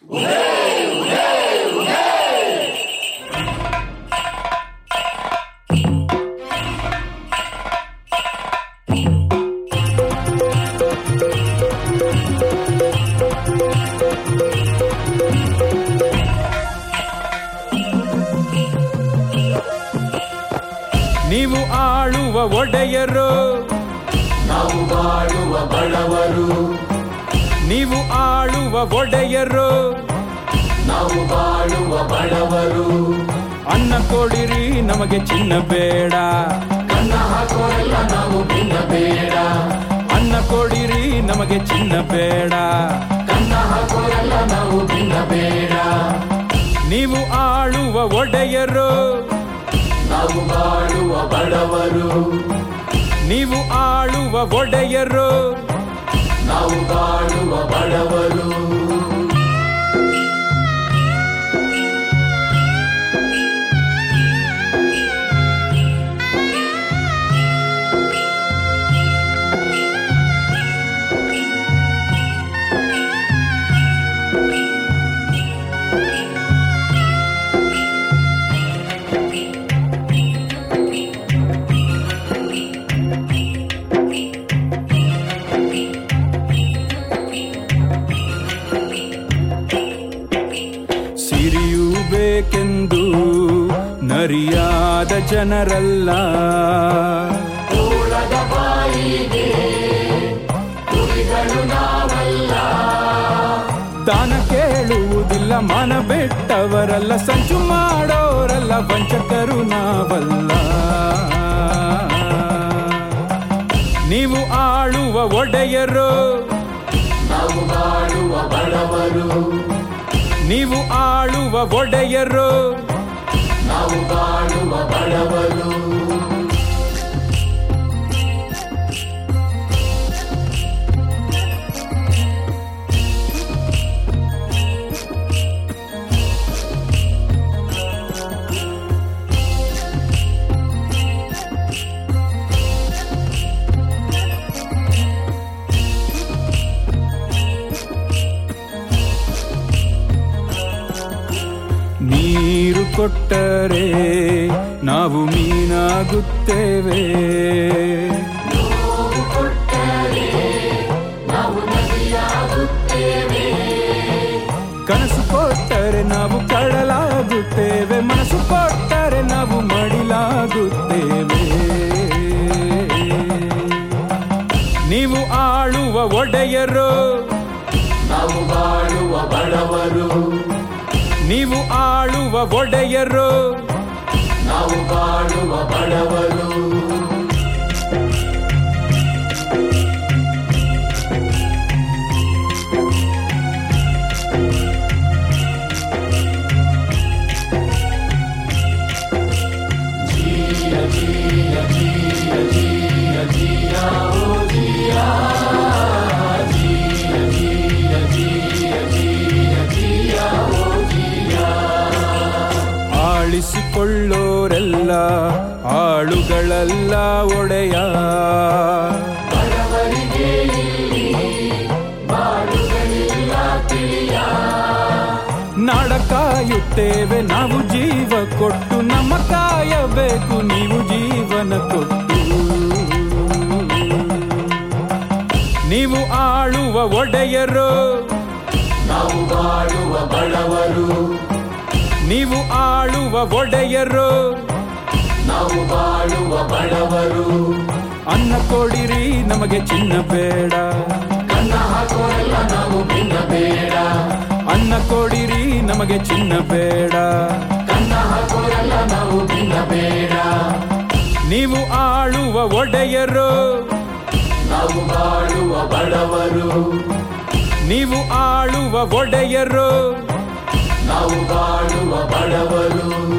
ನೀವು ಆಳುವ ಒಡೆಯರು ನಾವು ಬಾಳುವ ಬಡವರು ನೀವು ಆಳುವ ಒಡೆಯರು ನಾವು ಬಾಳುವ ಬಡವರು ಅನ್ನ ಕೊಡಿರಿ ನಮಗೆ ಚಿನ್ನ ಬೇಡ ಕನ್ನ ಹಾಕೋರೆಲ್ಲ ನಾವು ಭಿನ್ನ ಬೇಡ ಅನ್ನ ಕೊಡಿರಿ ನಮಗೆ ಚಿನ್ನ ಬೇಡ ಕನ್ನ ಹಾಕೋರೆಲ್ಲ ನಾವು ಭಿನ್ನ ಬೇಡ ನೀವು ಆಳುವ ಒಡೆಯರು ನಾವು ಬಾಳುವ ಬಡವರು ನೀವು ಆಳುವ ಒಡೆಯರು ನಾವು ಬಾಳುವ ಬಡವರು ಸಿರಿಯೂ ಬೇಕೆಂದು ನರಿಯಾದ ಜನರಲ್ಲ ಕೂಳದ ಬಾಯಿಗೆ ಕುರಿಗಳು ನಾವಲ್ಲ ದಾನ ಕೇಳುವುದಿಲ್ಲ ಮನ ಬಿಟ್ಟವರಲ್ಲ ಸಂಚು ಮಾಡೋರಲ್ಲ ವಂಚಕರು ನಾವಲ್ಲ ನೀವು ಆಳುವ ಒಡೆಯರು ನಾವು ಬಾಳುವ ಬಡವರು ನೀವು ಆಳುವ ಒಡೆಯರು ನಾವು ಬಾಳುವ ಬಡವರು ನೀರು ಕೊಟ್ಟರೆ ನಾವು ಮೀನಾಗುತ್ತೇವೆ ನಾವು ನದಿಯಾಗುತ್ತೇವೆ ಕನಸು ಕೊಟ್ಟರೆ ನಾವು ಕಡಲಾಗುತ್ತೇವೆ ಮನಸ್ಸು ಕೊಟ್ಟರೆ ನಾವು ಮಡಿಲಾಗುತ್ತೇವೆ ನೀವು ಆಳುವ ಒಡೆಯರು ನಾವು ಬಾಳುವ ಬಡವರು ನೀವು ಆಳುವ ಒಡೆಯರು ನಾವು ಬಾಳುವ ಬಡವರು ಆಳಿಸಿಕೊಳ್ಳೋರೆಲ್ಲ ಆಳುಗಳಲ್ಲ ಒಡೆಯ ಬಡವರಿಗೆ ಇಲ್ಲಿ ಬಾಳುಗಳಿಲ್ಲ ತಿಳಿಯ ನಾಡ ಕಾಯುತ್ತೇವೆ ನಾವು ಜೀವ ಕೊಟ್ಟು ನಮ್ಮ ಕಾಯಬೇಕು ನೀವು ಜೀವನ ಕೊಟ್ಟು ನೀವು ಆಳುವ ಒಡೆಯರು ನಾವು ಬಾಳುವ ಬಡವರು ನೀವು ಆಳುವ ಒಡೆಯರು ನಾವು ಬಾಳುವ ಬಡವರು ಅನ್ನ ಕೊಡಿರಿ ನಮಗೆ ಚಿನ್ನ ಬೇಡ ಕನ್ನ ಹಾಕೋರೆಲ್ಲ ನಾವು ಭಿನ್ನ ಬೇಡ ಅನ್ನ ಕೊಡಿರಿ ನಮಗೆ ಚಿನ್ನ ಬೇಡ ಕನ್ನ ಹಾಕೋರೆಲ್ಲ ನಾವು ಭಿನ್ನ ಬೇಡ ನೀವು ಆಳುವ ಒಡೆಯರು ನಾವು ಬಾಳುವ ಬಡವರು ನೀವು ಆಳುವ ಒಡೆಯರು ನಾವು ಬಾಳುವ ಬಡವರು